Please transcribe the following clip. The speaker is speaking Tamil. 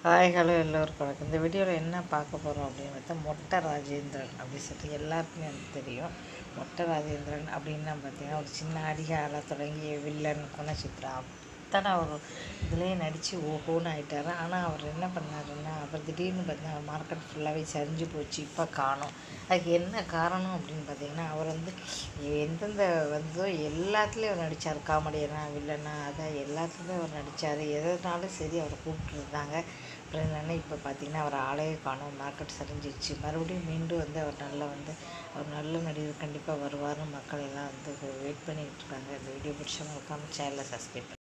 ஹாய் ஹலோ எல்லோருக்கும் வணக்கம் இந்த வீடியோவில் என்ன பார்க்க போகிறோம் அப்படின்னு பார்த்தா மொட்டை ராஜேந்திரன் அப்படின்னு சொல்லிட்டு எல்லாருக்குமே எனக்கு தெரியும் மொட்டை ராஜேந்திரன் அப்படின்னா பார்த்தீங்கன்னா ஒரு சின்ன அடிகால தொடங்கி வில்லன் குணச்சித்ரா அத்தனை ஒரு இதுலேயே நடித்து ஓஹோன்னு ஆகிட்டாரு ஆனால் அவர் என்ன பண்ணாருன்னா அவர் திடீர்னு பார்த்தீங்கன்னா மார்க்கெட் ஃபுல்லாகவே சரிஞ்சு போச்சு இப்போ காணும் அதுக்கு என்ன காரணம் அப்படின்னு பார்த்தீங்கன்னா அவர் வந்து எந்தெந்த வந்தோ எல்லாத்துலேயும் அவர் நடித்தார் காமெடியனா வில்லனா அதான் எல்லாத்துலேயும் அவர் நடித்தார் எதனாலும் சரி அவரை கூப்பிட்டுருந்தாங்க அப்புறம் என்னென்னா இப்போ பார்த்தீங்கன்னா அவர் ஆளையே காணும் மார்க்கெட் சரிஞ்சிருச்சு மறுபடியும் மீண்டும் வந்து அவர் நல்லா வந்து அவர் நல்ல நடிகர் கண்டிப்பாக வருவார்னு மக்கள் எல்லாம் வந்து வெயிட் பண்ணிகிட்டு இருக்காங்க இந்த வீடியோ பிடிச்சவங்க மறக்காம சேனலை சப்ஸ்கிரைப்